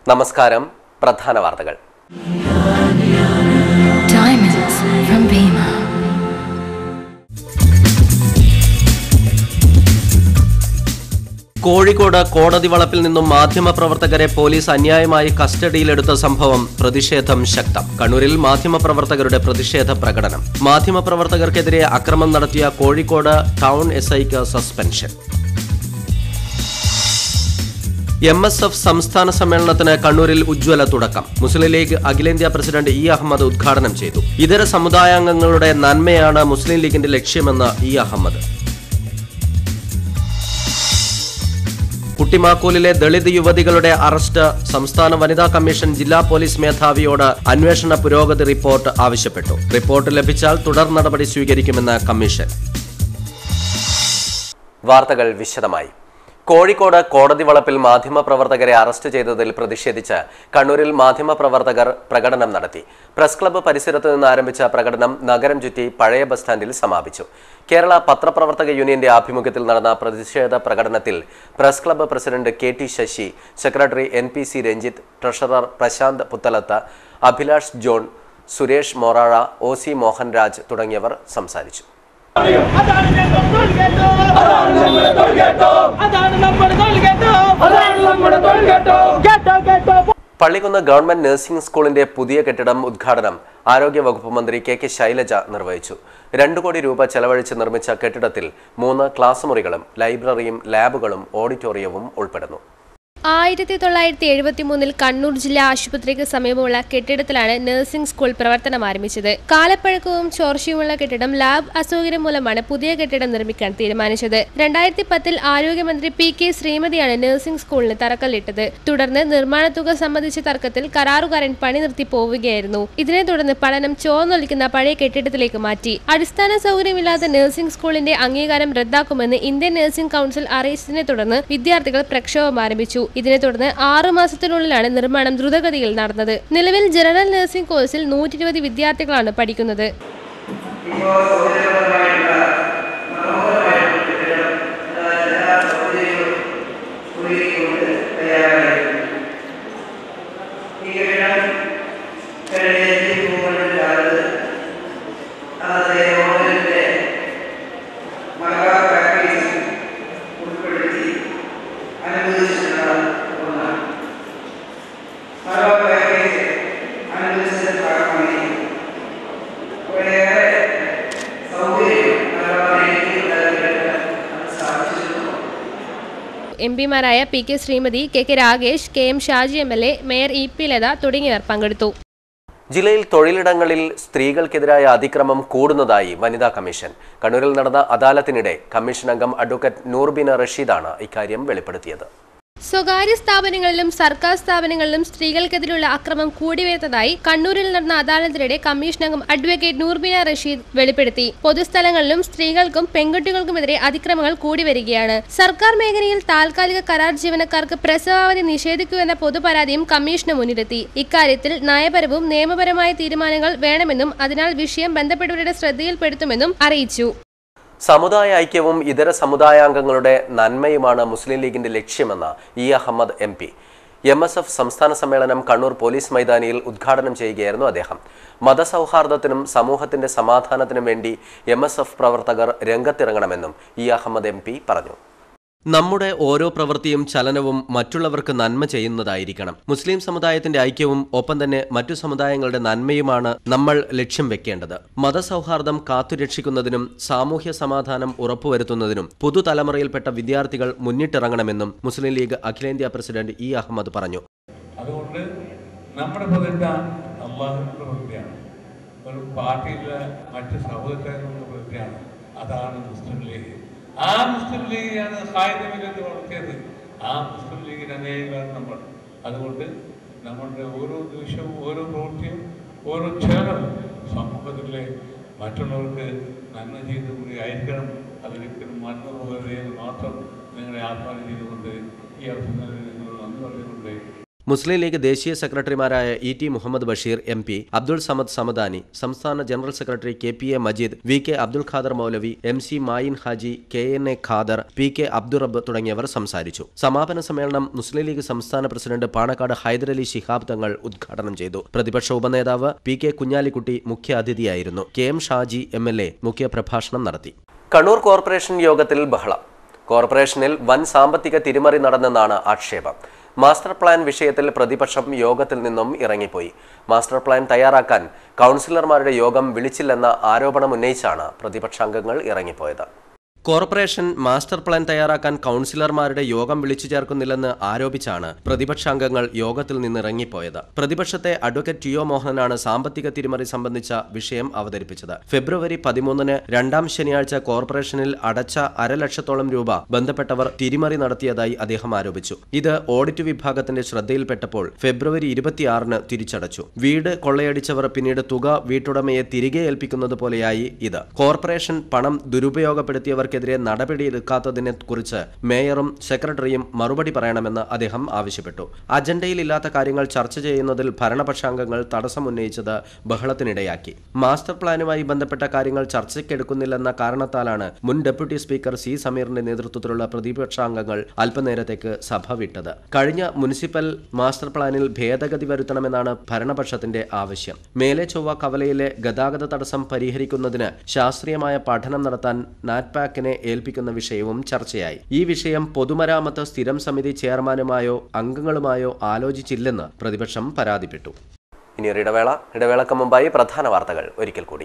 നമസ്കാരം പ്രധാന വാർത്തകൾ Diamonds from Bima. കോഴിക്കോട് കോടതി വളപ്പിൽ നിന്നും മാധ്യമപ്രവർത്തകരെ പോലീസ് അന്യായമായി കസ്റ്റഡിയിലെടുത്ത സംഭവം പ്രതിഷേധം ശക്തം കണ്ണൂരിൽ മാധ്യമപ്രവർത്തകരുടെ പ്രതിഷേധ പ്രകടനം മാധ്യമപ്രവർത്തകർക്കെതിരെ അക്രമം നടത്തിയ കോഴിക്കോട് ടൗൺ എസ് ഐക്ക് സസ്പെൻഷൻ എം എസ് എഫ് സംസ്ഥാന സമ്മേളനത്തിന് കണ്ണൂരിൽ ഉജ്ജ്വല തുടക്കം മുസ്ലിം ലീഗ് അഖിലേന്ത്യാ പ്രസിഡന്റ് ഇ അഹമ്മദ് ഉദ്ഘാടനം ചെയ്തു ഇതര സമുദായാംഗങ്ങളുടെ നന്മയാണ് മുസ്ലിം ലീഗിന്റെ ലക്ഷ്യമെന്ന് ഇ അഹമ്മദ് കുട്ടിമാക്കൂലിലെ ദളിത് യുവതികളുടെ അറസ്റ്റ് സംസ്ഥാന വനിതാ കമ്മീഷൻ ജില്ലാ പോലീസ് മേധാവിയോട് അന്വേഷണ പുരോഗതി റിപ്പോർട്ട് ആവശ്യപ്പെട്ടു റിപ്പോർട്ട് ലഭിച്ചാൽ തുടർ നടപടി സ്വീകരിക്കുമെന്ന് കമ്മീഷൻ വാർത്തകൾ വിശദമായി കോഴിക്കോട് കോടതി വളപ്പിൽ മാധ്യമപ്രവർത്തകരെ അറസ്റ്റ് ചെയ്തതിൽ പ്രതിഷേധിച്ച് കണ്ണൂരിൽ മാധ്യമപ്രവർത്തകർ പ്രകടനം നടത്തി പ്രസ് ക്ലബ്ബ് പരിസരത്ത് നിന്ന് ആരംഭിച്ച പ്രകടനം നഗരം ചുറ്റി പഴയ ബസ് സ്റ്റാൻഡിൽ സമാപിച്ചു കേരള പത്രപ്രവർത്തക യൂണിയന്റെ ആഭിമുഖ്യത്തിൽ നടന്ന പ്രതിഷേധ പ്രകടനത്തിൽ press club president K T Sasi secretary N P C Ranjith treasurer Prasanth Puthalath Abhilash John Suresh Morazha O C Mohanraj തുടങ്ങിയവർ സംസാരിച്ചു അതാണ് ഞങ്ങൾ തോൽക്കേട്ടോ അതാണ് നമ്മുടെ തോൽക്കേട്ടോ അതാണ് നമ്മുടെ തോൽക്കേട്ടോ അതാണ് നമ്മുടെ തോൽക്കേട്ടോ കേട്ടോ കേട്ടോ പള്ളിക്കുന്ന് ഗവൺമെന്റ് നഴ്സിംഗ് സ്കൂളിന്റെ പുതിയ കെട്ടിടം ഉദ്ഘാടനം ആരോഗ്യ വകുപ്പ് മന്ത്രി കെ കെ ശൈലജ നിർവഹിച്ചു രണ്ടു കോടി രൂപ ചെലവഴിച്ച് നിർമ്മിച്ച കെട്ടിടത്തിൽ മൂന്ന് ക്ലാസ് മുറികളും ലൈബ്രറിയും ലാബുകളും ഓഡിറ്റോറിയവും ഉൾപ്പെടുന്നു ആയിരത്തി തൊള്ളായിരത്തി എഴുപത്തി മൂന്നിൽ കണ്ണൂർ ജില്ലാ ആശുപത്രിക്ക് സമീപമുള്ള കെട്ടിടത്തിലാണ് നഴ്സിംഗ് സ്കൂൾ പ്രവർത്തനം ആരംഭിച്ചത് കാലപ്പഴക്കവും ചോർച്ചയുമുള്ള കെട്ടിടം ലാബ് അസൗകര്യം മൂലമാണ് പുതിയ കെട്ടിടം നിർമ്മിക്കാൻ തീരുമാനിച്ചത് രണ്ടായിരത്തി പത്തിൽ ആരോഗ്യമന്ത്രി പി കെ ശ്രീമതിയാണ് നഴ്സിംഗ് സ്കൂളിന് തറക്കല്ലിട്ടത് തുടർന്ന് നിർമ്മാണ തുക സംബന്ധിച്ച തർക്കത്തിൽ കരാറുകാരൻ പണി നിർത്തി പോവുകയായിരുന്നു ഇതിനെ തുടർന്ന് പഠനം ചോർന്നൊലിക്കുന്ന പഴയ കെട്ടിടത്തിലേക്ക് മാറ്റി അടിസ്ഥാന സൗകര്യമില്ലാത്ത നഴ്സിംഗ് സ്കൂളിന്റെ അംഗീകാരം റദ്ദാക്കുമെന്ന് ഇന്ത്യൻ നഴ്സിംഗ് കൗൺസിൽ അറിയിച്ചതിനെ തുടർന്ന് വിദ്യാർത്ഥികൾ പ്രക്ഷോഭം ആരംഭിച്ചു ഇതിനെ തുടർന്ന് ആറു മാസത്തിനുള്ളിലാണ് നിർമ്മാണം ദ്രുതഗതിയിൽ നടന്നത് നിലവിൽ ജനറൽ നഴ്സിംഗ് കോഴ്സിൽ നൂറ്റി ഇരുപത് വിദ്യാർത്ഥികളാണ് പഠിക്കുന്നത് എം പിമാരായ P K Sreemathi K K Ragesh K M Shaji M L A mayor E P Latha തുടങ്ങിയവർ പങ്കെടുത്തു ജില്ലയിൽ തൊഴിലിടങ്ങളിൽ സ്ത്രീകൾക്കെതിരായ അതിക്രമം കൂടുന്നതായി വനിതാ കമ്മീഷൻ കണ്ണൂരിൽ നടന്ന അദാലത്തിനിടെ കമ്മീഷൻ അംഗം അഡ്വക്കേറ്റ് നൂർബിന റഷീദാണ് ഇക്കാര്യം വെളിപ്പെടുത്തിയത് സ്വകാര്യ സ്ഥാപനങ്ങളിലും സർക്കാർ സ്ഥാപനങ്ങളിലും സ്ത്രീകൾക്കെതിരെയുള്ള അക്രമം കൂടി വരുന്നതായി കണ്ണൂരിൽ നടന്ന അദാലത്തിനിടെ കമ്മീഷൻ അംഗം അഡ്വക്കേറ്റ് നൂർബിന റഷീദ് വെളിപ്പെടുത്തി പൊതുസ്ഥലങ്ങളിലും സ്ത്രീകൾക്കും പെൺകുട്ടികൾക്കുമെതിരെ അതിക്രമങ്ങൾ കൂടി വരികയാണ് സർക്കാർ മേഖലയിൽ താൽക്കാലിക കരാർ ജീവനക്കാർക്ക് പ്രസവാവധി നിഷേധിക്കുമെന്ന പൊതുപരാതിയും കമ്മീഷന് മുന്നിലെത്തി ഇക്കാര്യത്തിൽ നയപരവും നിയമപരമായ തീരുമാനങ്ങൾ വേണമെന്നും അതിനാൽ വിഷയം ബന്ധപ്പെട്ടവരുടെ ശ്രദ്ധയിൽപ്പെടുത്തുമെന്നും അറിയിച്ചു സമുദായ ഐക്യവും ഇതര സമുദായാംഗങ്ങളുടെ നന്മയുമാണ് മുസ്ലിം ലീഗിന്റെ ലക്ഷ്യമെന്ന് E Ahammed M P M S F സംസ്ഥാന സമ്മേളനം കണ്ണൂർ പോലീസ് മൈതാനിയിൽ ഉദ്ഘാടനം ചെയ്യുകയായിരുന്നു അദ്ദേഹം മതസൗഹാർദ്ദത്തിനും സമൂഹത്തിന്റെ സമാധാനത്തിനും വേണ്ടി എം എസ് എഫ് പ്രവർത്തകർ രംഗത്തിറങ്ങണമെന്നും ഇ അഹമ്മദ് എം പി പറഞ്ഞു നമ്മുടെ ഓരോ പ്രവൃത്തിയും ചലനവും മറ്റുള്ളവർക്ക് നന്മ ചെയ്യുന്നതായിരിക്കണം മുസ്ലിം സമുദായത്തിന്റെ ഐക്യവും ഒപ്പം തന്നെ മറ്റു സമുദായങ്ങളുടെ നന്മയുമാണ് നമ്മൾ ലക്ഷ്യം വെക്കേണ്ടത് മതസൗഹാർദ്ദം കാത്തുരക്ഷിക്കുന്നതിനും സാമൂഹ്യ സമാധാനം ഉറപ്പുവരുത്തുന്നതിനും പുതുതലമുറയിൽപ്പെട്ട വിദ്യാർത്ഥികൾ മുന്നിട്ടിറങ്ങണമെന്നും മുസ്ലിം ലീഗ് അഖിലേന്ത്യാ പ്രസിഡന്റ് ഇ അഹമ്മദ് പറഞ്ഞു അതുകൊണ്ട് നമ്മുടെ പ്രതിജ്ഞ അള്ളാഹുവിൻ്റെ പ്രതിജ്ഞയാണ് ഒരു പാർട്ടിയിലെ മറ്റ് സഹോദരങ്ങളുടെ പ്രതിജ്ഞയാണ് അതാണ് മുസ്ലിം ലീഗ് ആ മുസ്ലിം ലീഗിനെയാണ് സായുധമില്ലെന്ന് വളർത്തിയത് ആ മുസ്ലിം ലീഗിന് അനുയായികളാണ് നമ്മൾ അതുകൊണ്ട് നമ്മളുടെ ഓരോ നിമിഷവും ഓരോ പ്രവൃത്തിയും ഓരോ ക്ഷേമവും സമൂഹത്തിലെ മറ്റുള്ളവർക്ക് നന്മ ചെയ്ത് കൂടി ആയിരിക്കണം അതിലൊരിക്കലും മറന്നു പോകരുത് എന്ന് മാത്രം നിങ്ങളെ ആഹ്വാനം ചെയ്തുകൊണ്ട് ഈ അവസരത്തിൽ നിങ്ങൾ നന്ദി പറഞ്ഞുകൊണ്ട് മുസ്ലിം ലീഗ് ദേശീയ സെക്രട്ടറിമാരായ E T Muhammad Basheer M P Abdul Samad Samadani സംസ്ഥാന general secretary K P A Majeed V K Abdul Khader Moulavi M C Mayin Haji K N A Khader P K Abdurabb തുടങ്ങിയവർ സംസാരിച്ചു സമാപന സമ്മേളനം മുസ്ലിം ലീഗ് സംസ്ഥാന പ്രസിഡന്റ് പാണക്കാട് ഹൈദരലി ശിഹാബ് തങ്ങൾ ഉദ്ഘാടനം ചെയ്തു പ്രതിപക്ഷ ഉപനേതാവ് പി കെ കുഞ്ഞാലിക്കുട്ടി മുഖ്യ അതിഥിയായിരുന്നു K M Shaji M L A മുഖ്യപ്രഭാഷണം നടത്തി കണ്ണൂർ കോർപ്പറേഷൻ യോഗത്തിൽ ബഹളം കോർപ്പറേഷനിൽ വൻ സാമ്പത്തിക തിരിമറി നടന്നെന്നാണ് ആക്ഷേപം മാസ്റ്റർ പ്ലാൻ വിഷയത്തിൽ പ്രതിപക്ഷം യോഗത്തിൽ നിന്നും ഇറങ്ങിപ്പോയി മാസ്റ്റർ പ്ലാൻ തയ്യാറാക്കാൻ കൗൺസിലർമാരുടെ യോഗം വിളിച്ചില്ലെന്ന ആരോപണം ഉന്നയിച്ചാണ് പ്രതിപക്ഷാംഗങ്ങൾ ഇറങ്ങിപ്പോയത് കോർപ്പറേഷൻ മാസ്റ്റർ പ്ലാൻ തയ്യാറാക്കാൻ കൗൺസിലർമാരുടെ യോഗം വിളിച്ചു ചേർക്കുന്നില്ലെന്ന് ആരോപിച്ചാണ് പ്രതിപക്ഷാംഗങ്ങൾ യോഗത്തിൽ നിന്നിറങ്ങിപ്പോയത് പ്രതിപക്ഷത്തെ അഡ്വക്കേറ്റ് ടി ഒ മോഹനാണ് സാമ്പത്തിക തിരിമറി സംബന്ധിച്ച വിഷയം അവതരിപ്പിച്ചത് ഫെബ്രുവരി പതിമൂന്നിന് രണ്ടാം ശനിയാഴ്ച കോർപ്പറേഷനിൽ അടച്ച അരലക്ഷത്തോളം രൂപ ബന്ധപ്പെട്ടവർ തിരിമറി നടത്തിയതായി അദ്ദേഹം ആരോപിച്ചു ഇത് ഓഡിറ്റ് വിഭാഗത്തിന്റെ ശ്രദ്ധയിൽപ്പെട്ടപ്പോൾ ഫെബ്രുവരി ഇരുപത്തിയാറിന് തിരിച്ചടച്ചു വീട് കൊള്ളയടിച്ചവർ പിന്നീട് തുക വീട്ടുടമയെ തിരികെ ഏൽപ്പിക്കുന്നത് പോലെയായി ഇത് കോർപ്പറേഷൻ പണം ദുരുപയോഗപ്പെടുത്തിയവർക്കെതിരെ നടപടിയെടുക്കാത്തതിനെ കുറിച്ച് മേയറും സെക്രട്ടറിയും മറുപടി പറയണമെന്ന് അദ്ദേഹം ആവശ്യപ്പെട്ടു അജണ്ടയിലില്ലാത്ത കാര്യങ്ങൾ ചർച്ച ചെയ്യുന്നതിൽ ഭരണപക്ഷാംഗങ്ങൾ തടസ്സമുന്നയിച്ചത് ബഹളത്തിനിടയാക്കി മാസ്റ്റർ പ്ലാനുമായി ബന്ധപ്പെട്ട കാര്യങ്ങൾ ചർച്ചയ്ക്കെടുക്കുന്നില്ലെന്ന കാരണത്താലാണ് മുൻ ഡെപ്യൂട്ടി സ്പീക്കർ സി സമീറിന്റെ നേതൃത്വത്തിലുള്ള പ്രതിപക്ഷാംഗങ്ങൾ അല്പനേരത്തേക്ക് സഭ വിട്ടത് കഴിഞ്ഞ മുനിസിപ്പൽ മാസ്റ്റർ പ്ലാനിൽ ഭേദഗതി വരുത്തണമെന്നാണ് ഭരണപക്ഷത്തിന്റെ ആവശ്യം മേലെ ചൊവ്വ കവലയിലെ ഗതാഗത തടസ്സം പരിഹരിക്കുന്നതിന് ശാസ്ത്രീയമായ പഠനം നടത്താൻ നാറ്റ്പാക്കിനെ ഏൽപ്പിക്കുന്ന വിഷയവും ചർച്ചയായി ഈ വിഷയം പൊതുമരാമത്ത് സ്ഥിരം സമിതി ചെയർമാനുമായോ അംഗങ്ങളുമായോ ആലോചിച്ചില്ലെന്ന് പ്രതിപക്ഷം പരാതിപ്പെട്ടു ഇനി ഒരു ഇടവേള ഇടവേളക്ക് മുമ്പായി പ്രധാന വാർത്തകൾ ഒരിക്കൽ കൂടി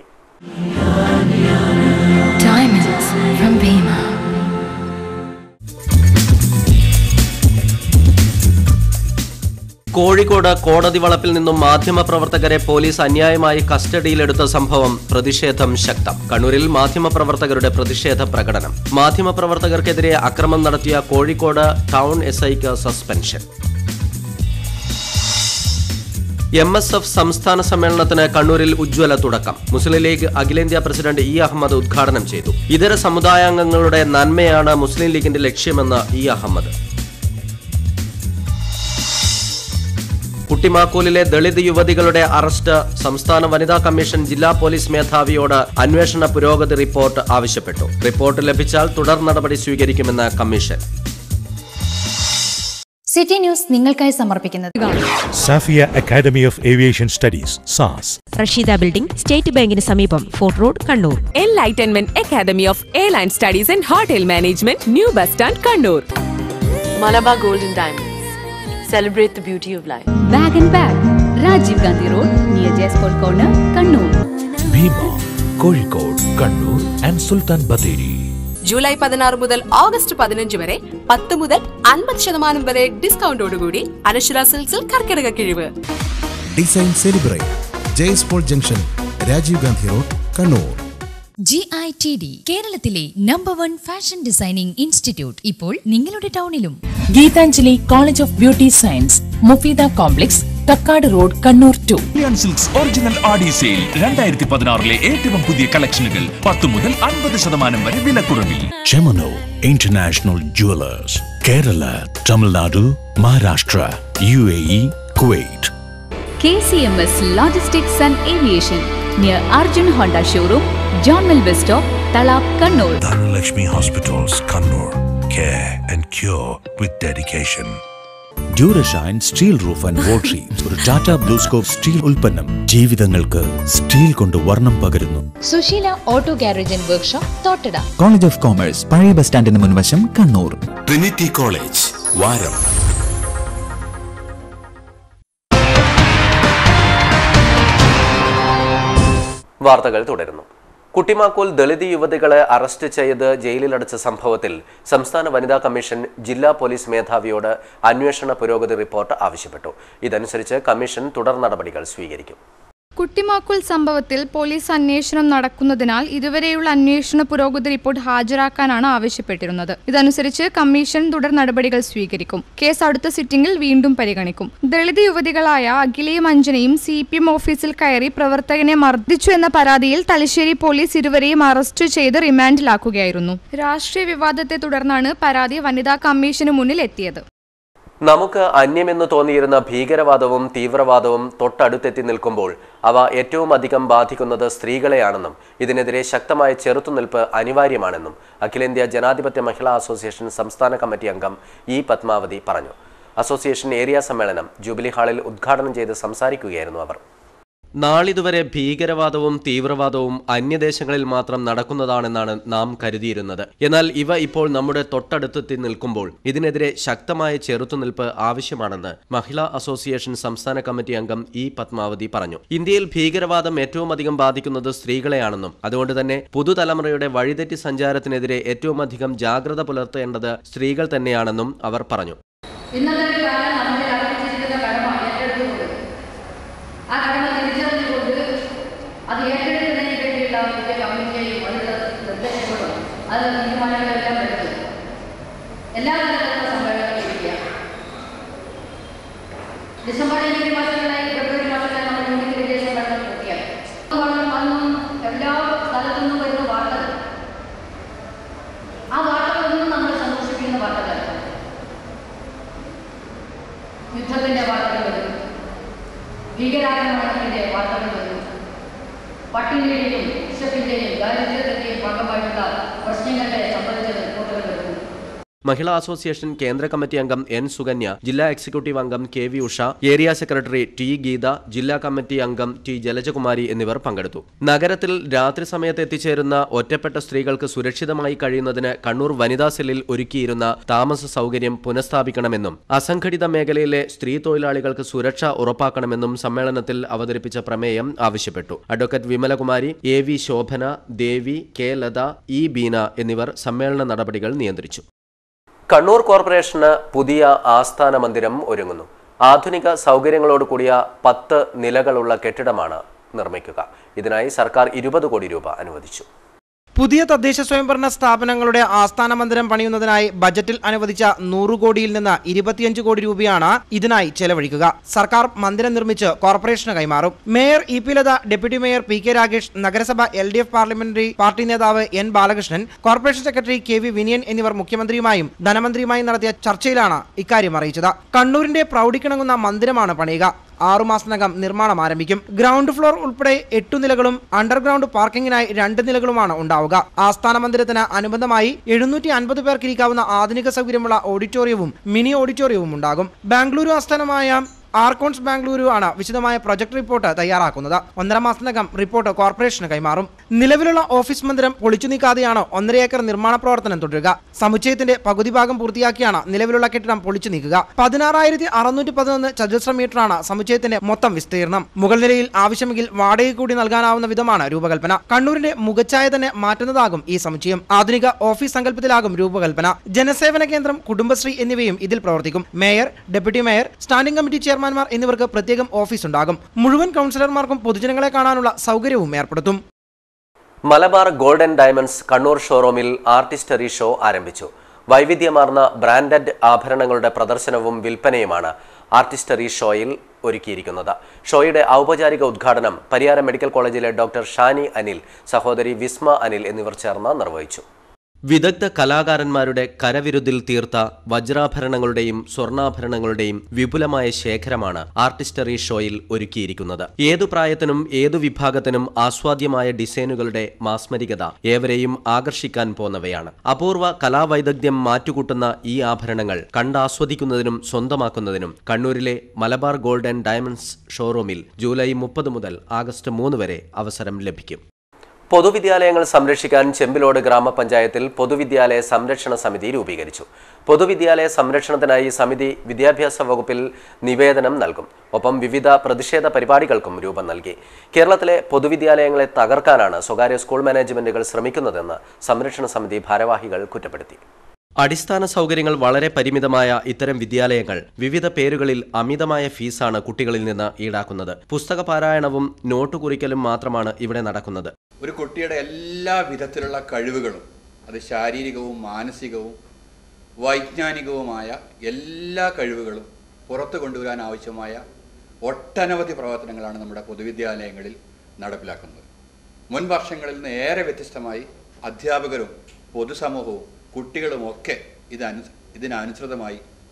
Diamonds from Bima. കോഴിക്കോട് കോടതി വളപ്പിൽ നിന്നും മാധ്യമപ്രവർത്തകരെ പോലീസ് അന്യായമായി കസ്റ്റഡിയിലെടുത്ത സംഭവം പ്രതിഷേധം ശക്തം കണ്ണൂരിൽ മാധ്യമപ്രവർത്തകരുടെ പ്രതിഷേധ പ്രകടനം മാധ്യമപ്രവർത്തകർക്കെതിരെ അക്രമം നടത്തിയ കോഴിക്കോട് ടൗൺ എസ് ഐക്ക് സസ്പെൻഷൻ എം എസ് എഫ് സംസ്ഥാന സമ്മേളനത്തിന് കണ്ണൂരിൽ ഉജ്ജ്വല തുടക്കം മുസ്ലിം ലീഗ് അഖിലേന്ത്യാ പ്രസിഡന്റ് ഇ അഹമ്മദ് ഉദ്ഘാടനം ചെയ്തു ഇതര സമുദായാംഗങ്ങളുടെ നന്മയാണ് മുസ്ലിം ലീഗിന്റെ ലക്ഷ്യമെന്ന് ഇ അഹമ്മദ് കുട്ടിമാക്കൂലിലെ ദളിത് യുവതികളുടെ അറസ്റ്റ് സംസ്ഥാന വനിതാ കമ്മീഷൻ ജില്ലാ പോലീസ് മേധാവിയോട് അന്വേഷണ പുരോഗതി റിപ്പോർട്ട് ആവശ്യപ്പെട്ടു റിപ്പോർട്ട് ലഭിച്ചാൽ തുടർ നടപടി സ്വീകരിക്കുമെന്ന് കമ്മീഷൻ സിറ്റി ന്യൂസ് നിങ്ങൾക്കായി സമർപ്പിക്കുന്നത് Safiya academy of aviation studies സാസ് റഷീദ ബിൽഡിംഗ് സ്റ്റേറ്റ് ബാങ്കിന് സമീപം fort road Kannur Enlightenment Academy of Airline Studies and Hotel Management, New Bus Stand, Kannur. Malabar Golden Diamonds. Celebrate the beauty of life. Bag and bag Rajiv Gandhi road near ജയസ്പോൾ corner Kannur Bhima Kozhikode Kannur and Sultan Bathery July പതിനാറ് മുതൽ August പതിനഞ്ച് വരെ പത്ത് മുതൽ അൻപത് ശതമാനം വരെ ഡിസ്കൗണ്ടോടുകൂടി അനശ്വര സിൽക്സിൽ കർക്കിടക കിഴിവ് ഡിസൈൻ സെലിബ്രേറ്റ് ജയസ്പോൾ junction Rajiv Gandhi road Kannur G I T D കേരളത്തിലെ number one fashion designing institute ഇപ്പോൾ നിങ്ങളുടെ ടൗണിലും Geethanjali college of beauty science Mufeeda complex Kakkad road Kannur ടു സിൽക്സ് ഒറിജിനൽ ആഡി സെയിൽ രണ്ടായിരത്തി പതിനാറിലെ ഏറ്റവും പുതിയ കളക്ഷനുകൾ പത്ത് മുതൽ അൻപത് ശതമാനം വരെ വിലക്കുറവിൽ ചെമനോ international jewellers Kerala Tamil Nadu Maharashtra U A E Kuwait K C M S logistics and aviation near Arjun Honda showroom John മെൽ bus stop Thalap Kannur Dhanalakshmi hospitals Kannur care and cure with dedication Durashine steel roof and വാട്ടറി ഒരു ടാറ്റ ബ്ലൂസ്കോപ്പ് സ്റ്റീൽ ഉൽപ്പന്നം ജീവിതങ്ങൾക്ക് steel കൊണ്ട് വർണ്ണം പകരുന്നു Susheela auto garage and workshop Thottada college of commerce പഴയ bus സ്റ്റാൻഡിന് മുൻവശം കണ്ണൂർ ട്രിനിറ്റി കോളേജ് വാരം വാർത്തകൾ തുടരുന്നു കുട്ടിമാക്കൂൽ ദളിത് യുവതികളെ അറസ്റ്റ് ചെയ്ത് ജയിലിലടച്ച സംഭവത്തിൽ സംസ്ഥാന വനിതാ കമ്മീഷൻ ജില്ലാ പോലീസ് മേധാവിയോട് അന്വേഷണ പുരോഗതി റിപ്പോർട്ട് ആവശ്യപ്പെട്ടു ഇതനുസരിച്ച് കമ്മീഷൻ തുടർ നടപടികൾ സ്വീകരിക്കും കുട്ടിമാക്കുൽ സംഭവത്തിൽ പോലീസ് അന്വേഷണം നടക്കുന്നതിനാൽ ഇതുവരെയുള്ള അന്വേഷണ പുരോഗതി റിപ്പോർട്ട് ഹാജരാക്കാനാണ് ആവശ്യപ്പെട്ടിരുന്നത് ഇതനുസരിച്ച് കമ്മീഷൻ തുടർ നടപടികൾ സ്വീകരിക്കും കേസ് അടുത്ത സിറ്റിംഗിൽ വീണ്ടും പരിഗണിക്കും ദളിത് യുവതികളായ അഖിലയും അഞ്ജനയും സി പി എം ഓഫീസിൽ കയറി പ്രവർത്തകനെ മർദ്ദിച്ചു എന്ന പരാതിയിൽ തലശ്ശേരി പോലീസ് ഇരുവരെയും അറസ്റ്റ് ചെയ്ത് റിമാൻഡിലാക്കുകയായിരുന്നു രാഷ്ട്രീയ വിവാദത്തെ തുടർന്നാണ് പരാതി വനിതാ കമ്മീഷന് മുന്നിൽ എത്തിയത് നമുക്ക് അന്യമെന്ന് തോന്നിയിരുന്ന ഭീകരവാദവും തീവ്രവാദവും തൊട്ടടുത്തെത്തി നിൽക്കുമ്പോൾ അവ ഏറ്റവും അധികം ബാധിക്കുന്നത് സ്ത്രീകളെയാണെന്നും ഇതിനെതിരെ ശക്തമായ ചെറുത്തുനിൽപ്പ് അനിവാര്യമാണെന്നും അഖിലേന്ത്യാ ജനാധിപത്യ മഹിളാ അസോസിയേഷൻ സംസ്ഥാന കമ്മിറ്റി അംഗം ഇ പത്മാവതി പറഞ്ഞു അസോസിയേഷൻ ഏരിയ സമ്മേളനം ജൂബിലി ഹാളിൽ ഉദ്ഘാടനം ചെയ്ത് സംസാരിക്കുകയായിരുന്നു അവർ നാളിതുവരെ ഭീകരവാദവും തീവ്രവാദവും അന്യദേശങ്ങളിൽ മാത്രം നടക്കുന്നതാണെന്നാണ് നാം കരുതിയിരുന്നത് എന്നാൽ ഇവ ഇപ്പോൾ നമ്മുടെ തൊട്ടടുത്തെത്തി നിൽക്കുമ്പോൾ ഇതിനെതിരെ ശക്തമായ ചെറുത്തുനിൽപ്പ് ആവശ്യമാണെന്ന് മഹിളാ അസോസിയേഷൻ സംസ്ഥാന കമ്മിറ്റി അംഗം ഇ പത്മാവതി പറഞ്ഞു ഇന്ത്യയിൽ ഭീകരവാദം ഏറ്റവും അധികം ബാധിക്കുന്നത് സ്ത്രീകളെയാണെന്നും അതുകൊണ്ട് തന്നെ പുതുതലമുറയുടെ വഴിതെറ്റി സഞ്ചാരത്തിനെതിരെ ഏറ്റവും അധികം ജാഗ്രത പുലർത്തേണ്ടത് സ്ത്രീകൾ തന്നെയാണെന്നും അവർ പറഞ്ഞു ഇന്നത്തെ ഒരു കാലം നമ്മളിൽ അർപ്പിച്ചിരിക്കുന്ന കടമ ഏറ്റെടുത്തുകൊണ്ട് ആ കടമ തിരിച്ചറിഞ്ഞുകൊണ്ട് അത് ഏറ്റെടുക്കുന്നതിന് വേണ്ടിയുള്ള പുതിയ കമ്മിറ്റിയെയും അതിനുള്ള നിർദ്ദേശങ്ങളും അതിനുള്ള തീരുമാനങ്ങളെല്ലാം എടുത്ത് എല്ലാ തരത്തിലുള്ള സമ്മേളനങ്ങളും ഇരിക്കുക ഡിസംബർ ജനുവരി മാസങ്ങളായി ഫെബ്രുവരി മാസങ്ങളായി നമ്മൾ യൂണിറ്റ് വിജയ സമ്മേളനം പൂർത്തിയാക്കി അന്നും അന്നും എല്ലാ സ്ഥലത്തു നിന്നും വരുന്ന വാർത്തകൾ ആ വാർത്തകളൊന്നും നമ്മൾ സന്തോഷിപ്പിക്കുന്ന വാർത്തകളല്ല യുദ്ധത്തിന്റെ വാർത്തകൾ വരും ഭീകരാക്രമണത്തിന്റെ വാർത്തകൾ വരും പട്ടിണിയുടെയും വിശപ്പിന്റെയും ദാരിദ്ര്യത്തിന്റെയും ഭാഗമായിട്ടുള്ള പ്രശ്നങ്ങളെ സംബന്ധിച്ച റിപ്പോർട്ടുകൾ വരുന്നു മഹിളാ അസോസിയേഷൻ കേന്ദ്ര കമ്മിറ്റി അംഗം എൻ സുകന്യ ജില്ലാ എക്സിക്യൂട്ടീവ് അംഗം K V Usha area secretary T Geetha ജില്ലാ കമ്മിറ്റി അംഗം ടി ജലജകുമാരി എന്നിവർ പങ്കെടുത്തു നഗരത്തിൽ രാത്രി സമയത്ത് എത്തിച്ചേരുന്ന ഒറ്റപ്പെട്ട സ്ത്രീകൾക്ക് സുരക്ഷിതമായി കഴിയുന്നതിന് കണ്ണൂർ വനിതാ സെല്ലിൽ ഒരുക്കിയിരുന്ന താമസ സൗകര്യം പുനഃസ്ഥാപിക്കണമെന്നും അസംഘടിത മേഖലയിലെ സ്ത്രീ തൊഴിലാളികൾക്ക് സുരക്ഷ ഉറപ്പാക്കണമെന്നും സമ്മേളനത്തിൽ അവതരിപ്പിച്ച പ്രമേയം ആവശ്യപ്പെട്ടു advocate Vimalakumari A V Sobhana Devi K Latha E Beena എന്നിവർ സമ്മേളന നടപടികൾ നിയന്ത്രിച്ചു കണ്ണൂർ കോർപ്പറേഷന് പുതിയ ആസ്ഥാന മന്ദിരം ഒരുങ്ങുന്നു ആധുനിക സൗകര്യങ്ങളോട് കൂടിയ പത്ത് നിലകളുള്ള കെട്ടിടമാണ് നിർമ്മിക്കുക ഇതിനായി സർക്കാർ ഇരുപത് കോടി രൂപ അനുവദിച്ചു പുതിയ തദ്ദേശ സ്വയംഭരണ സ്ഥാപനങ്ങളുടെ ആസ്ഥാന മന്ദിരം പണിയുന്നതിനായി ബജറ്റിൽ അനുവദിച്ച നൂറ് കോടിയിൽ നിന്ന് ഇരുപത്തിയഞ്ച് കോടി രൂപയാണ് ഇതിനായി ചെലവഴിക്കുക സർക്കാർ മന്ദിരം നിർമ്മിച്ച് കോർപ്പറേഷന് കൈമാറും mayor E P Latha deputy mayor P K Ragesh നഗരസഭ L D F parliamentary party നേതാവ് N Balakrishnan corporation secretary K V Vinayan എന്നിവർ മുഖ്യമന്ത്രിയുമായും ധനമന്ത്രിയുമായും നടത്തിയ ചർച്ചയിലാണ് ഇക്കാര്യം അറിയിച്ചത് കണ്ണൂരിന്റെ പ്രൗഢിക്കിണങ്ങുന്ന മന്ദിരമാണ് പണിയുക ആറുമാസത്തിനകം നിർമ്മാണം ആരംഭിക്കും ഗ്രൗണ്ട് ഫ്ലോർ ഉൾപ്പെടെ എട്ടു നിലകളും അണ്ടർഗ്രൗണ്ട് പാർക്കിങ്ങിനായി രണ്ട് നിലകളുമാണ് ഉണ്ടാവുക ആസ്ഥാന മന്ദിരത്തിന് അനുബന്ധമായി എഴുന്നൂറ്റി അൻപത് പേർക്ക് ഇരിക്കാവുന്ന ആധുനിക സൗകര്യമുള്ള ഓഡിറ്റോറിയവും മിനി ഓഡിറ്റോറിയവും ഉണ്ടാകും ബാംഗ്ലൂരു ആസ്ഥാനമായ ആർക്കോൺസ് ബാംഗ്ലൂരു ആണ് വിശദമായ പ്രൊജക്ട് റിപ്പോർട്ട് തയ്യാറാക്കുന്നത് ഒന്നര മാസത്തിനകം റിപ്പോർട്ട് കോർപ്പറേഷന് കൈമാറും നിലവിലുള്ള ഓഫീസ് മന്ദിരം പൊളിച്ചു നീക്കാതെയാണ് ഒന്നര ഏക്കർ നിർമ്മാണ പ്രവർത്തനം തുടരുക സമുച്ചയത്തിന്റെ പകുതി ഭാഗം പൂർത്തിയാക്കിയാണ് നിലവിലുള്ള കെട്ടിടം പൊളിച്ചു നീക്കുക പതിനാറായിരത്തി അറുന്നൂറ്റി പതിനൊന്ന് ചതുരശ്ര മീറ്ററാണ് സമുച്ചയത്തിന്റെ മൊത്തം വിസ്തീർണം മുകൾ നിലയിൽ ആവശ്യമെങ്കിൽ വാടക കൂടി നൽകാനാവുന്ന വിധമാണ് രൂപകൽപ്പന കണ്ണൂരിന്റെ മുഖച്ഛായ തന്നെ മാറ്റുന്നതാകും ഈ സമുച്ചയം ആധുനിക ഓഫീസ് സങ്കല്പത്തിലാകും രൂപകൽപ്പന ജനസേവന കേന്ദ്രം കുടുംബശ്രീ എന്നിവയും ഇതിൽ പ്രവർത്തിക്കും mayor deputy mayor standing committee ചെയർമാൻമാർ എന്നിവർക്ക് പ്രത്യേകം ഓഫീസ് ഉണ്ടാകും മുഴുവൻ കൗൺസിലർമാർക്കും പൊതുജനങ്ങളെ കാണാനുള്ള സൗകര്യവും ഏർപ്പെടുത്തും മലബാർ ഗോൾഡൻ ഡയമണ്ട്സ് കണ്ണൂർ ഷോറൂമിൽ ആർട്ടിസ്റ്ററി ഷോ ആരംഭിച്ചു വൈവിധ്യമാർന്ന ബ്രാൻഡഡ് ആഭരണങ്ങളുടെ പ്രദർശനവും വിൽപ്പനയുമാണ് ആർട്ടിസ്റ്ററി ഷോയിൽ ഒരുക്കിയിരിക്കുന്നത് ഷോയുടെ ഔപചാരിക ഉദ്ഘാടനം പരിയാരം മെഡിക്കൽ കോളേജിലെ ഡോക്ടർ ഷാനി അനിൽ സഹോദരി വിസ്മ അനിൽ എന്നിവർ ചേർന്ന് നിർവഹിച്ചു വിദഗ്ധ കലാകാരന്മാരുടെ കരവിരുതിൽ തീർത്ത വജ്രാഭരണങ്ങളുടെയും സ്വർണ്ണാഭരണങ്ങളുടെയും വിപുലമായ ശേഖരമാണ് ആർട്ടിസ്റ്ററി ഷോയിൽ ഒരുക്കിയിരിക്കുന്നത് ഏതു പ്രായത്തിനും ഏതു വിഭാഗത്തിനും ആസ്വാദ്യമായ ഡിസൈനുകളുടെ മാസ്മരികത ഏവരെയും ആകർഷിക്കാൻ പോന്നവയാണ് അപൂർവ കലാവൈദഗ്ധ്യം മാറ്റുകൂട്ടുന്ന ഈ ആഭരണങ്ങൾ കണ്ടാസ്വദിക്കുന്നതിനും സ്വന്തമാക്കുന്നതിനും കണ്ണൂരിലെ മലബാർ ഗോൾഡ് ആൻഡ് ഡയമണ്ട്സ് ഷോറൂമിൽ ജൂലൈ മുപ്പത് മുതൽ ആഗസ്റ്റ് മൂന്ന് വരെ അവസരം ലഭിക്കും പൊതുവിദ്യാലയങ്ങൾ സംരക്ഷിക്കാൻ ചെമ്പിലോട് ഗ്രാമപഞ്ചായത്തിൽ പൊതുവിദ്യാലയ സംരക്ഷണ സമിതി രൂപീകരിച്ചു പൊതുവിദ്യാലയ സംരക്ഷണത്തിനായി സമിതി വിദ്യാഭ്യാസ വകുപ്പിൽ നിവേദനം നൽകും ഒപ്പം വിവിധ പ്രതിഷേധ പരിപാടികൾക്കും രൂപം നൽകി കേരളത്തിലെ പൊതുവിദ്യാലയങ്ങളെ തകർക്കാനാണ് സ്വകാര്യ സ്കൂൾ മാനേജ്മെന്റുകൾ ശ്രമിക്കുന്നതെന്ന് സംരക്ഷണ സമിതി ഭാരവാഹികൾ കുറ്റപ്പെടുത്തി അടിസ്ഥാന സൗകര്യങ്ങൾ വളരെ പരിമിതമായ ഇത്തരം വിദ്യാലയങ്ങൾ വിവിധ പേരുകളിൽ അമിതമായ ഫീസാണ് കുട്ടികളിൽ നിന്ന് ഈടാക്കുന്നത് പുസ്തക പാരായണവും നോട്ട് കുറിക്കലും മാത്രമാണ് ഇവിടെ നടക്കുന്നത് ഒരു കുട്ടിയുടെ എല്ലാ വിധത്തിലുള്ള കഴിവുകളും അത് ശാരീരികവും മാനസികവും വൈജ്ഞാനികവുമായ എല്ലാ കഴിവുകളും പുറത്തു കൊണ്ടുവരാൻ ആവശ്യമായ ഒട്ടനവധി പ്രവർത്തനങ്ങളാണ് നമ്മുടെ പൊതുവിദ്യാലയങ്ങളിൽ നടപ്പിലാക്കുന്നത് മുൻ വർഷങ്ങളിൽ നിന്ന് ഏറെ വ്യത്യസ്തമായി അധ്യാപകരും പൊതുസമൂഹവും കുട്ടികളുമൊക്കെ ഇതനു ഇതിനനുസൃതമായി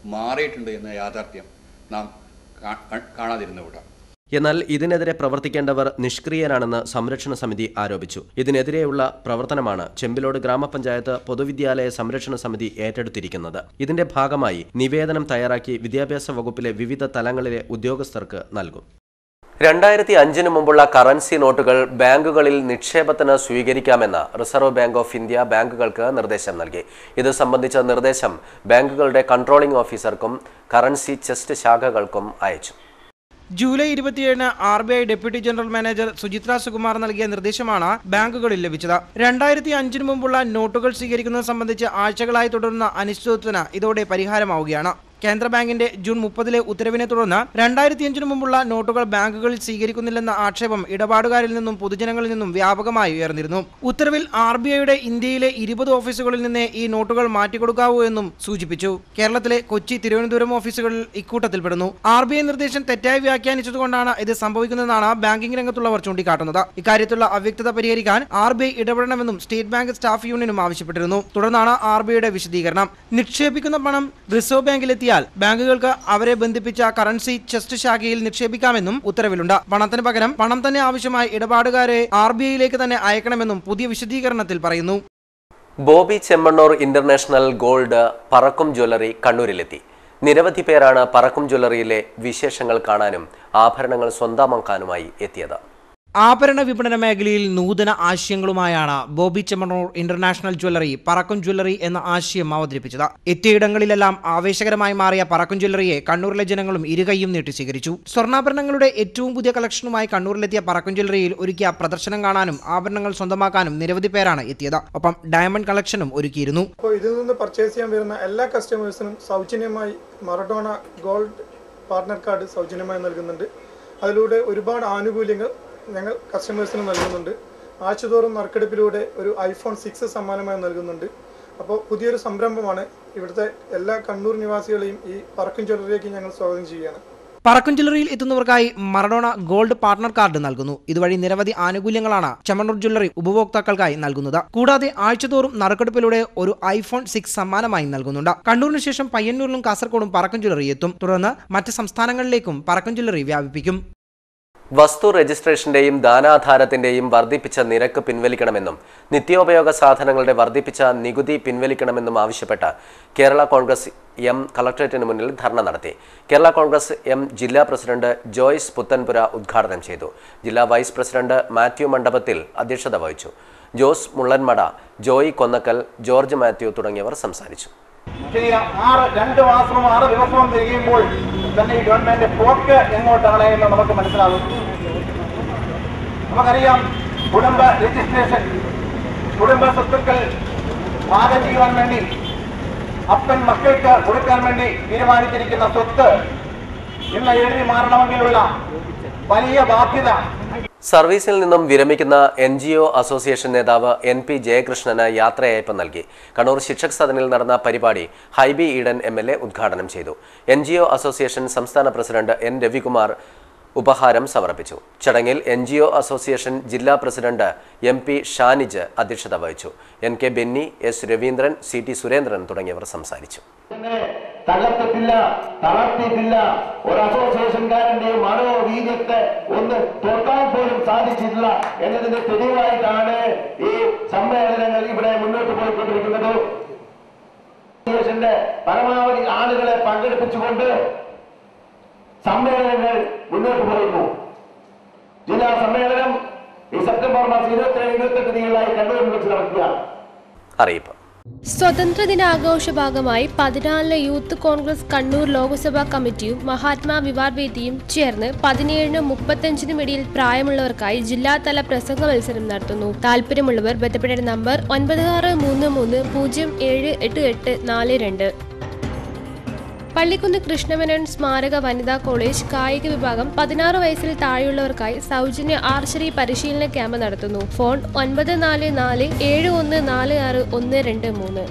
മാറിയിട്ടുണ്ട് എന്ന യാഥാർത്ഥ്യം നാം കാ- കാ- കാണാതിരുന്നുകൂടാ എന്നാൽ ഇതിനെതിരെ പ്രവർത്തിക്കേണ്ടവർ നിഷ്ക്രിയരാണെന്ന് സംരക്ഷണ സമിതി ആരോപിച്ചു ഇതിനെതിരെയുള്ള പ്രവർത്തനമാണ് ചെമ്പിലോട് ഗ്രാമപഞ്ചായത്ത് പൊതുവിദ്യാലയ സംരക്ഷണ സമിതി ഏറ്റെടുത്തിരിക്കുന്നത് ഇതിന്റെ ഭാഗമായി നിവേദനം തയ്യാറാക്കി വിദ്യാഭ്യാസ വകുപ്പിലെ വിവിധ തലങ്ങളിലെ ഉദ്യോഗസ്ഥർക്ക് നൽകും രണ്ടായിരത്തി അഞ്ചിന് മുമ്പുള്ള കറൻസി നോട്ടുകൾ ബാങ്കുകളിൽ നിക്ഷേപത്തിന് സ്വീകരിക്കാമെന്ന് റിസർവ് ബാങ്ക് ഓഫ് ഇന്ത്യ ബാങ്കുകൾക്ക് നിർദ്ദേശം നൽകി ഇത് സംബന്ധിച്ച നിർദ്ദേശം ബാങ്കുകളുടെ കൺട്രോളിംഗ് ഓഫീസർക്കും കറൻസി ചെസ്റ്റ് ശാഖകൾക്കും അയച്ചു ജൂലൈ ഇരുപത്തിയേഴിന് R B I deputy general manager Suchithra Sukumar നൽകിയ നിർദ്ദേശമാണ് ബാങ്കുകളിൽ ലഭിച്ചത് രണ്ടായിരത്തി അഞ്ചിന് മുമ്പുള്ള നോട്ടുകൾ സ്വീകരിക്കുന്നത് സംബന്ധിച്ച് ആഴ്ചകളായി തുടരുന്ന അനിശ്ചിതത്വത്തിന് ഇതോടെ പരിഹാരമാവുകയാണ് കേന്ദ്ര ബാങ്കിന്റെ ജൂൺ മുപ്പതിലെ ഉത്തരവിനെ തുടർന്ന് രണ്ടായിരത്തി അഞ്ചിന് മുമ്പുള്ള നോട്ടുകൾ ബാങ്കുകളിൽ സ്വീകരിക്കുന്നില്ലെന്ന ആക്ഷേപം ഇടപാടുകാരിൽ നിന്നും പൊതുജനങ്ങളിൽ നിന്നും വ്യാപകമായി ഉയർന്നിരുന്നു ഉത്തരവിൽ ആർ ബി ഐയുടെ ഇന്ത്യയിലെ ഇരുപത് ഓഫീസുകളിൽ നിന്ന് ഈ നോട്ടുകൾ മാറ്റിക്കൊടുക്കാവൂ എന്നും സൂചിപ്പിച്ചു കേരളത്തിലെ കൊച്ചി തിരുവനന്തപുരം ഓഫീസുകളിൽ ഇക്കൂട്ടത്തിൽപ്പെടുന്നു ആർ ബി ഐ നിർദ്ദേശം തെറ്റായി വ്യാഖ്യാനിച്ചതുകൊണ്ടാണ് ഇത് സംഭവിക്കുന്നതെന്നാണ് ബാങ്കിംഗ് രംഗത്തുള്ളവർ ചൂണ്ടിക്കാട്ടുന്നത് ഇക്കാര്യത്തിലുള്ള അവ്യക്തത പരിഹരിക്കാൻ ആർ ബി ഐ ഇടപെടണമെന്നും സ്റ്റേറ്റ് ബാങ്ക് സ്റ്റാഫ് യൂണിയനും ആവശ്യപ്പെട്ടിരുന്നു തുടർന്നാണ് ആർ ബി ഐയുടെ വിശദീകരണം നിക്ഷേപിക്കുന്ന പണം റിസർവ് ബാങ്കിലെത്തിയാൽ ബാങ്കുകൾക്ക് അവരെ ബന്ധിപ്പിച്ച കറൻസി ചെസ്റ്റ് ശാഖയിൽ നിക്ഷേപിക്കാമെന്നും ഉത്തരവിലുണ്ട് പണത്തിന് പകരം പണം തന്നെ ആവശ്യമായി ഇടപാടുകാരെ ആർ ബി ഐയിലേക്ക് തന്നെ അയക്കണമെന്നും പുതിയ വിശദീകരണത്തിൽ പറയുന്നു ബോബി ചെമ്മണ്ണൂർ ഇന്റർനാഷണൽ ഗോൾഡ് പറക്കും ജ്വല്ലറി കണ്ണൂരിലെത്തി നിരവധി പേരാണ് പറക്കും ജ്വല്ലറിയിലെ വിശേഷങ്ങൾ കാണാനും ആഭരണങ്ങൾ സ്വന്തമാക്കാനുമായി എത്തിയത് ആഭരണ വിപണന മേഖലയിൽ നൂതന ആശയങ്ങളുമായാണ് ബോബി ചെമ്മണ്ണൂർ ഇന്റർനാഷണൽ ജ്വല്ലറി പറക്കും ജ്വല്ലറി എന്ന ആശയം അവതരിപ്പിച്ചത് എത്തിയിടങ്ങളിലെല്ലാം ആവേശകരമായി മാറിയ പറക്കും ജ്വല്ലറിയെ കണ്ണൂരിലെ ജനങ്ങളും ഇരുകൈയും നീട്ടി സ്വീകരിച്ചു സ്വർണ്ണാഭരണങ്ങളുടെ ഏറ്റവും പുതിയ കളക്ഷനുമായി കണ്ണൂരിലെത്തിയ പറക്കും ജ്വല്ലറിയിൽ ഒരുക്കിയ പ്രദർശനം കാണാനും ആഭരണങ്ങൾ സ്വന്തമാക്കാനും നിരവധി പേരാണ് എത്തിയത് ഒപ്പം ഡയമണ്ട് കളക്ഷനും ഒരുക്കിയിരുന്നു അപ്പോൾ ഇതിൽ നിന്ന് പർച്ചേസ് ചെയ്യാൻ വരുന്ന എല്ലാ കസ്റ്റമേഴ്സിനും സൗജന്യമായി മറഡോണ ഗോൾഡ് പാർട്ട്ണർ കാർഡ് സൗജന്യമായി നൽകുന്നുണ്ട് അതിലൂടെ ഒരുപാട് ആനുകൂല്യങ്ങൾ ഞങ്ങൾ കസ്റ്റമേഴ്സിന് നൽകുന്നുണ്ട് ആഴ്ചതോറും നറുക്കെടുപ്പിലൂടെ ഒരു ഐഫോൺ സിക്സ് സമ്മാനമായി നൽകുന്നുണ്ട് അപ്പോൾ പുതിയൊരു സംരംഭമാണ് ഇവിടുത്തെ എല്ലാ കണ്ണൂർ നിവാസികളെയും ഈ പറക്കും ജ്വല്ലറിയിലേക്ക് ഞങ്ങൾ സ്വാഗതം ചെയ്യുകയാണ് പറക്കും ജ്വല്ലറിയിൽ എത്തുന്നവർക്കായി മറഡോണ ഗോൾഡ് പാർട്ണർ കാർഡ് നൽകുന്നു ഇതുവഴി നിരവധി ആനുകൂല്യങ്ങളാണ് ചെമ്മണ്ണൂർ ജ്വല്ലറി ഉപഭോക്താക്കൾക്കായി നൽകുന്നത് കൂടാതെ ആഴ്ചതോറും നറുക്കെടുപ്പിലൂടെ ഒരു ഐഫോൺ സിക്സ് സമ്മാനമായി നൽകുന്നുണ്ട് കണ്ണൂരിന് ശേഷം പയ്യന്നൂരിലും കാസർഗോഡും പറക്കും ജ്വല്ലറി എത്തും തുടർന്ന് മറ്റ് സംസ്ഥാനങ്ങളിലേക്കും പറക്കും ജ്വല്ലറി വ്യാപിപ്പിക്കും വസ്തു രജിസ്ട്രേഷന്റെയും ദാനാധാരത്തിന്റെയും വർദ്ധിപ്പിച്ച നിരക്ക് പിൻവലിക്കണമെന്നും നിത്യോപയോഗ സാധനങ്ങളുടെ വർദ്ധിപ്പിച്ച നികുതി പിൻവലിക്കണമെന്നും ആവശ്യപ്പെട്ട് കേരള കോൺഗ്രസ് എം കളക്ടറേറ്റിന് മുന്നിൽ ധർണ നടത്തി കേരള കോൺഗ്രസ് എം ജില്ലാ പ്രസിഡന്റ് ജോയ്സ് പുത്തൻപുര ഉദ്ഘാടനം ചെയ്തു ജില്ലാ വൈസ് പ്രസിഡന്റ് മാത്യു മണ്ഡപത്തിൽ അധ്യക്ഷത വഹിച്ചു ജോസ് മുള്ളൻമട ജോയി കൊന്നക്കൽ ജോർജ് മാത്യു തുടങ്ങിയവർ സംസാരിച്ചു ശരി ആറ് രണ്ട് മാസവും ആറ് ദിവസവും തിരിയുമ്പോൾ തന്നെ ഈ ഗവൺമെന്റ് പോക്ക് എങ്ങോട്ടാണ് എന്ന് നമുക്ക് മനസ്സിലാകും നമുക്കറിയാം കുടുംബ രജിസ്ട്രേഷൻ കുടുംബ സ്വത്തുക്കൾ ഭാഗം ചെയ്യുവാൻ വേണ്ടി അപ്പൻ മക്കൾക്ക് കൊടുക്കാൻ വേണ്ടി തീരുമാനിച്ചിരിക്കുന്ന സ്വത്ത് ഇന്ന് എഴുതി മാറണമെങ്കിലുള്ള വലിയ ബാധ്യത സർവീസിൽ നിന്നും വിരമിക്കുന്ന എൻ ജി ഒ അസോസിയേഷൻ നേതാവ് എൻ പി ജയകൃഷ്ണന് യാത്രയയപ്പ് നൽകി കണ്ണൂർ ശിക്ഷക് സദനിൽ നടന്ന പരിപാടി Hibi Eden M L A ഉദ്ഘാടനം ചെയ്തു എൻ ജി ഒ അസോസിയേഷൻ സംസ്ഥാന പ്രസിഡന്റ് എൻ രവികുമാർ ഉപഹാരം സമർപ്പിച്ചു ചടങ്ങിൽ എൻ ജി ഒ അസോസിയേഷൻ ജില്ലാ പ്രസിഡന്റ് എം പി ഷാനിജ് അധ്യക്ഷത വഹിച്ചു N K Benny S Raveendran C T Surendran തുടങ്ങിയവർ സംസാരിച്ചു തകർത്തിട്ടില്ല തളർത്തിയിട്ടില്ല ഒരു അസോസിയേഷൻകാരന്റെ മനോവീര്യത്തെ ഒന്ന് തൊട്ടാൻ പോലും സാധിച്ചിട്ടില്ല എന്നതിന്റെ തെളിവായിട്ടാണ് ഈ സമ്മേളനങ്ങൾ ഇവിടെ മുന്നോട്ട് പോയിക്കൊണ്ടിരിക്കുന്നത് അസോസിയേഷന്റെ പരമാവധി ആളുകളെ പങ്കെടുപ്പിച്ചുകൊണ്ട് സമ്മേളനങ്ങൾ മുന്നോട്ട് പോകുന്നു ജില്ലാ സമ്മേളനം ഈ സെപ്റ്റംബർ മാസം ഇരുപത്തിയേഴ് ഇരുപത്തെട്ട് തീയതികളായി കണ്ണൂരിൽ വെച്ച് നടക്കുകയാണ് അറിയിപ്പ് സ്വതന്ത്ര ദിനാഘോഷ ഭാഗമായി പതിനാലിന് യൂത്ത് കോൺഗ്രസ് കണ്ണൂർ ലോക്സഭാ കമ്മിറ്റിയും മഹാത്മാ വിവാദ് വേദിയും ചേർന്ന് പതിനേഴിനും മുപ്പത്തഞ്ചിനും ഇടയിൽ പ്രായമുള്ളവർക്കായി ജില്ലാതല പ്രസംഗ മത്സരം നടത്തുന്നു താല്പര്യമുള്ളവർ ബന്ധപ്പെടേണ്ട നമ്പർ ഒൻപത് ആറ് മൂന്ന് മൂന്ന് പൂജ്യം ഏഴ് എട്ട് എട്ട് നാല് രണ്ട് പള്ളിക്കുന്ന് കൃഷ്ണമേനോൻ സ്മാരക വനിതാ കോളേജ് കായിക വിഭാഗം പതിനാറ് വയസ്സിൽ താഴെയുള്ളവർക്കായി സൗജന്യ ആർച്ചറി പരിശീലന ക്യാമ്പ് നടത്തുന്നു ഫോൺ ഒൻപത് നാല് നാല് ഏഴ് ഒന്ന് നാല് ആറ് ഒന്ന് രണ്ട് മൂന്ന്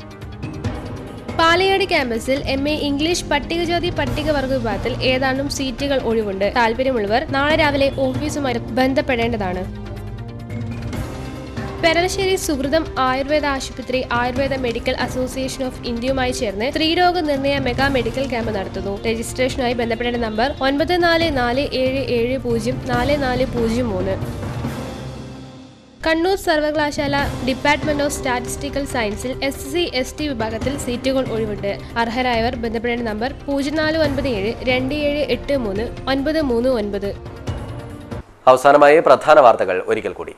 പാലയാട് ക്യാമ്പസിൽ എം എ ഇംഗ്ലീഷ് പട്ടികജാതി പട്ടികവർഗ വിഭാഗത്തിൽ ഏതാനും സീറ്റുകൾ ഒഴിവുണ്ട് താല്പര്യമുള്ളവർ നാളെ രാവിലെ ഓഫീസുമായി ബന്ധപ്പെടേണ്ടതാണ് പെരളശ്ശേരി സുഹൃതം ആയുർവേദ ആശുപത്രി ആയുർവേദ മെഡിക്കൽ അസോസിയേഷൻ ഓഫ് ഇന്ത്യയുമായി ചേർന്ന് സ്ത്രീരോഗ നിർണയ മെഗാ മെഡിക്കൽ ക്യാമ്പ് നടത്തുന്നു രജിസ്ട്രേഷനായി ബന്ധപ്പെടേണ്ട നമ്പർ ഒൻപത് നാല് നാല് ഏഴ് ഏഴ് പൂജ്യം നാല് നാല് പൂജ്യം മൂന്ന് കണ്ണൂർ സർവകലാശാല ഡിപ്പാർട്ട്മെന്റ് ഓഫ് സ്റ്റാറ്റിസ്റ്റിക്കൽ സയൻസിൽ എസ് സി എസ് ടി വിഭാഗത്തിൽ സീറ്റുകൾ ഒഴിവുണ്ട് അർഹരായവർ ബന്ധപ്പെടേണ്ട നമ്പർ പൂജ്യം നാല് ഒൻപത് ഏഴ് രണ്ട് ഏഴ് എട്ട് മൂന്ന് ഒൻപത് മൂന്ന് ഒൻപത് അവസാനമായി പ്രധാന വാർത്തകൾ ഒരിക്കൽ കൂടി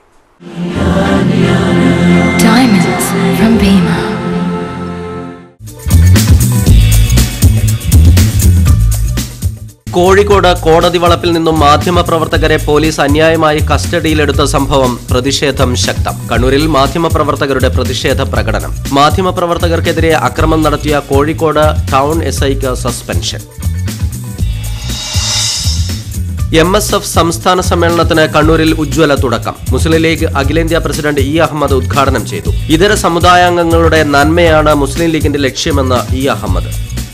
Diamonds from Bima. കോഴിക്കോട് കോടതി വളപ്പിൽ നിന്നും മാധ്യമപ്രവർത്തകരെ പോലീസ് അന്യായമായി കസ്റ്റഡിയിലെടുത്ത സംഭവം പ്രതിഷേധം ശക്തം കണ്ണൂരിൽ മാധ്യമപ്രവർത്തകരുടെ പ്രതിഷേധ പ്രകടനം മാധ്യമപ്രവർത്തകർക്കെതിരെ അക്രമം നടത്തിയ കോഴിക്കോട് ടൗൺ എസ് ഐക്ക് സസ്പെൻഷൻ എം എസ് എഫ് സംസ്ഥാന സമ്മേളനത്തിന് കണ്ണൂരിൽ ഉജ്ജ്വല തുടക്കം മുസ്ലിം ലീഗ് അഖിലേന്ത്യാ പ്രസിഡന്റ് ഇ അഹമ്മദ് ഉദ്ഘാടനം ചെയ്തു ഇതര സമുദായാംഗങ്ങളുടെ നന്മയാണ് മുസ്ലിം ലീഗിന്റെ ലക്ഷ്യമെന്ന് ഇ അഹമ്മദ്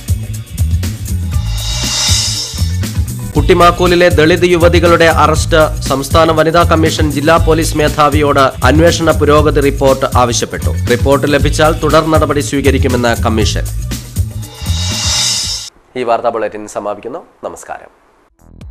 കുട്ടിമാക്കൂലിലെ ദളിത് യുവതികളുടെ അറസ്റ്റ് സംസ്ഥാന വനിതാ കമ്മീഷൻ ജില്ലാ പോലീസ് മേധാവിയോട് അന്വേഷണ പുരോഗതി റിപ്പോർട്ട് ആവശ്യപ്പെട്ടു റിപ്പോർട്ട് ലഭിച്ചാൽ തുടർ നടപടി സ്വീകരിക്കുമെന്ന് കമ്മീഷൻ ഈ വാർത്താ ബുള്ളറ്റിൻ സമാപിക്കുന്നു നമസ്കാരം